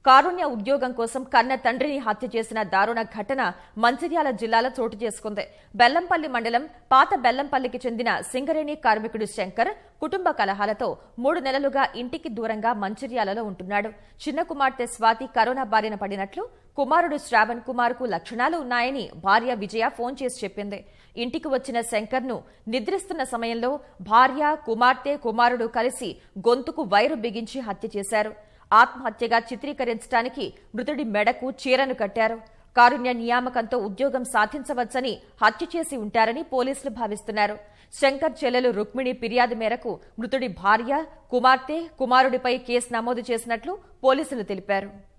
కారుణ్య ఉద్యోగం కోసం కన్న తండ్రిని హత్య చేసిన దారుణ ఘటన మంచిర్యాల జిల్లాలో చోటు చేసుకుంది బెల్లంపల్లి మండలం పాత బెల్లంపల్లికి చెందిన సింగరేణి కార్మికుడు శంకర్ కుటుంబ కలహాలతో మూడు నెలలుగా ఇంటికి దూరంగా మంచిర్యాలలో ఉంటున్నాడు చిన్న కుమార్తె స్వాతి కరోనా బారిన పడినట్లు కుమారుడు శ్రావణ్ కుమార్ కు లక్షణాలు ఉన్నాయని భార్య విజయ ఫోన్ చేసి చెప్పింది ఇంటికి వచ్చిన శంకర్ ను నిద్రిస్తున్న సమయంలో భార్య కుమార్తె కుమారుడు కలిసి గొంతుకు వైరు బిగించి హత్య చేశారు ఆత్మహత్యగా చిత్రీకరించడానికి మృతుడి మెడకు చీరను కట్టారు కారుణ్య నియామకంతో ఉద్యోగం సాధించవచ్చని హత్య చేసి ఉంటారని పోలీసులు భావిస్తున్నారు శంకర్ చెల్లెలు రుక్మిణి ఫిర్యాదు మేరకు మృతుడి భార్య కుమార్తె కుమారుడిపై కేసు నమోదు చేసినట్లు పోలీసులు తెలిపారు